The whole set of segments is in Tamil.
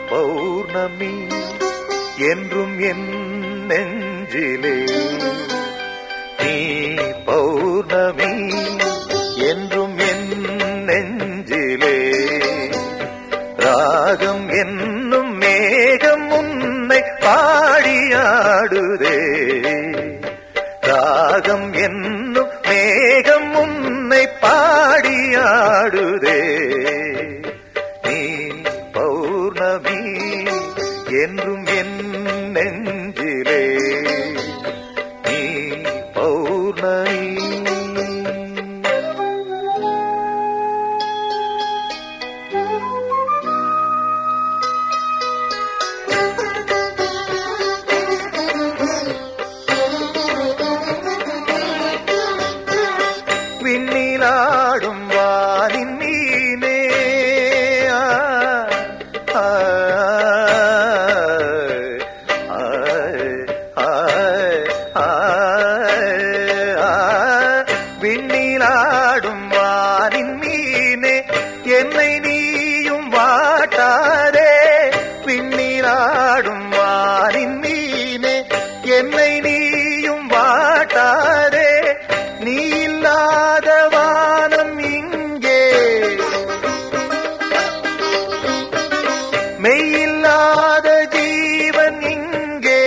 பௌர்ணமி என்றும் என் நெஞ்சிலே நீ பௌர்ணமி என்றும் என் நெஞ்சிலே ராகம் என்னும் மேகம் உன்னை பாடியாடுதே ராகம் என்னும் மேகம் உன்னை பாடியாடுதே நீ பௌர்ணமி என்றும் என் நெஞ்சிலே நீ பௌர்ணமி விண்ணிலாடும் வானின் மீனே ஆ, ஆ, ஆ, ஆ, ஆ, ஆ. விண்ணிலாடும் வானின் மீனே என்னை நீயும் வாட்டாதே விண்ணிலாடும் வானின் மீனே என்னை நீயும் வாட்டாதே நீ இல்லாத வானம் இங்கே மெய்யில்லாத ஜீவன் இங்கே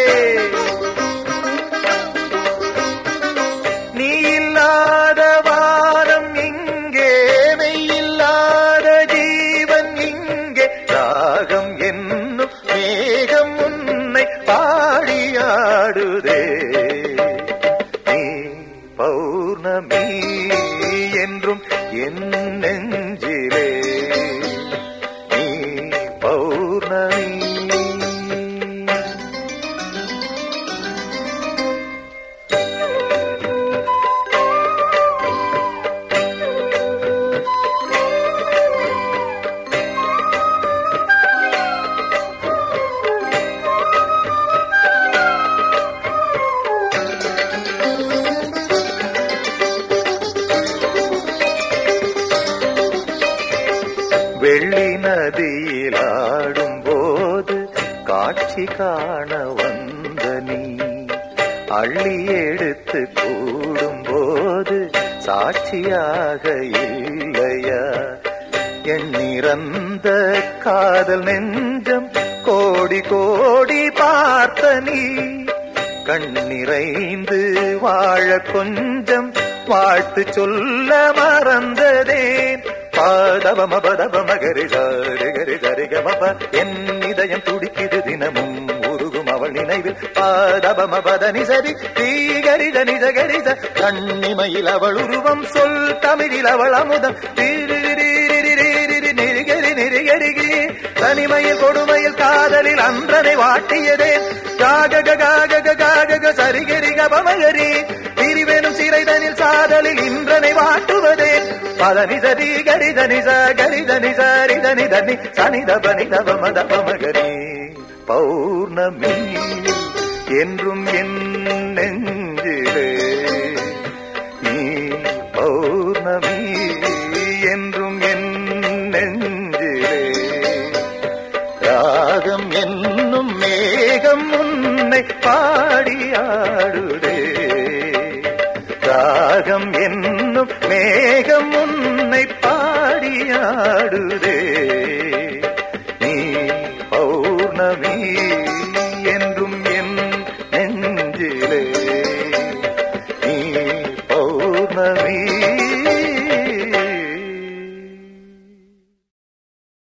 நீ இல்லாத வானம் இங்கே மெய்யில்லாத ஜீவன் இங்கே ராகம் என்னும் மேகம் உன்னை பாடியாடுதே நீ பௌர்ணமி என்றும் என் நெஞ்சிலே நீ பௌர்ணமி வெள்ளி நதியில் ஆடும் போது காட்சி காண வந்த நீ அள்ளி எடுத்து கூடும் போது சாட்சியாக இல்லையா எண்ணிறந்த காதல் நெஞ்சம் கோடி கோடி பார்த்த நீ கண்ணிறைந்து வாழ கொஞ்சம் வாழ்த்து சொல்ல மறந்ததேன் பாதவம பதவம கரி சாரி கரி சரி கமப என் இதயம் துடிக்குது தினமும் உருகும் அவள் நினைவில் பாதவம பதனி சரி தீகரித நிஜ கரித கண்ணிமையில் அவள் உருவம் சொல் தமிழில் அவள் அமுதம் தீரிரிரிரிரிரிரி நெருகரி நெருகருகி தனிமையில் கொடுமையில் காதலில் அன்றனை வாட்டியதே காகக காகக காகக சரிகரி கபமகரி பிரிவெனும் சிறைதனில் சாதலில் இன்றனை வாட்டுவதே பதனி சரி கரிதனி ச கரிதனி சரிதனி தனி சனிதப நிதப மதப மகரி பௌர்ணமி என்றும் என் நெஞ்சிலே நீ பௌர்ணமி என்றும் என் நெஞ்சிலே ராகம் என்னும் மேகம் உன்னை பாடியாடுதே ராகம் என்னும் மேகம் உன்னை பாடியாடுதே